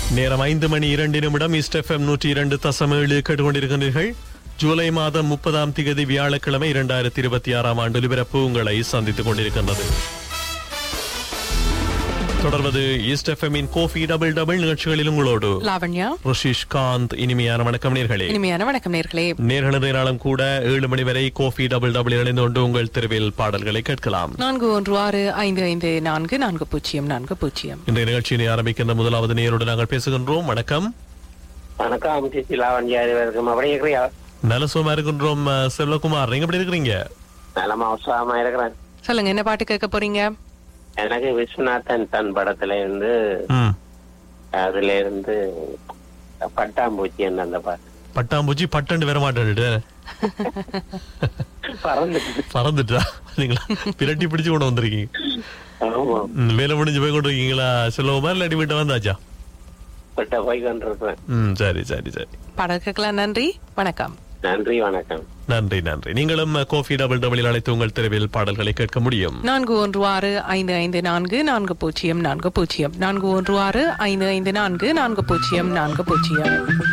நேரம் ஐந்து மணி இரண்டு நிமிடம் ஈஸ்ட் எஃப்எம் நூற்றி இரண்டு தசம் ஏழு கேட்டுக்கொண்டிருக்கின்றீர்கள் ஜூலை மாதம் முப்பதாம் திகதி வியாழக்கிழமை இரண்டாயிரத்தி இருபத்தி ஆறாம் ஆண்டு ஒலிபரப்பு உங்களை சந்தித்துக் கொண்டிருக்கின்றது தொடர்வது ஈஸ்ட் எஃப்எம்மின் கோஃபி டபுள் டபுள் நிகழ்ச்சிகளில் உங்களோடு லாவண்யா ரிஷிஷ் காந்த் இனிமையான வணக்கம் நேர்களே இனிமையான வணக்கம் நேர்களே நேர்களது நாளும் கூட ஏழு மணி வரை கோஃபி டபுள் டபுள் இணைந்து கொண்டு உங்கள் தெருவில் பாடல்களை கேட்கலாம் நான்கு ஒன்று ஆறு ஐந்து ஐந்து நான்கு நான்கு பூஜ்ஜியம் நான்கு பூஜ்ஜியம் இன்றைய நிகழ்ச்சியினை ஆரம்பிக்கின்ற முதலாவது நேரோடு நாங்கள் பேசுகின்றோம் வணக்கம் வணக்கம் சிசி லாவண்யா இருக்கும் அப்படி இருக்கிறியா நலசுமா இருக்கின்றோம் அஹ், செல்வகுமார் நீங்க எப்படி இருக்கிறீங்க நலமா உற்சாகமா இருக்கிறேன் சொல்லுங்க என்ன பாட்டு கேட்க போறீங்க எனக்கு விஸ்வநாதன் தன் படத்துல இருந்து ம் அதுல இருந்து பட்டாம்பூச்சி என்ன அந்த பாட்டு பட்டாம்பூச்சி பட்டண்டு வர மாட்டேன்ட்டு பறந்துட்டு பறந்துட்டா நீங்களா பிரட்டி பிடிச்சு கொண்டு வந்திருக்கீங்க ஆமா ம், வேலை முடிஞ்சு போய் கொண்டு இருக்கீங்களா செல்வகுமார் இல்லாட்டி வீட்டை வந்தாச்சா பட்ட போய் கொண்டிருக்கிறேன் ம் சரி சரி சரி பாடல் கேட்கலாம் நன்றி வணக்கம் நன்றி வணக்கம் நன்றி நன்றி நீங்களும் கோஃபி டபுள் டபுளில் அழைத்து உங்கள் தெருவில் பாடல்களை கேட்க முடியும் நான்கு ஒன்று ஆறு ஐந்து ஐந்து நான்கு நான்கு பூஜ்ஜியம் நான்கு பூஜ்ஜியம் நான்கு ஒன்று ஆறு ஐந்து ஐந்து நான்கு நான்கு பூஜ்ஜியம் நான்கு பூஜ்ஜியம்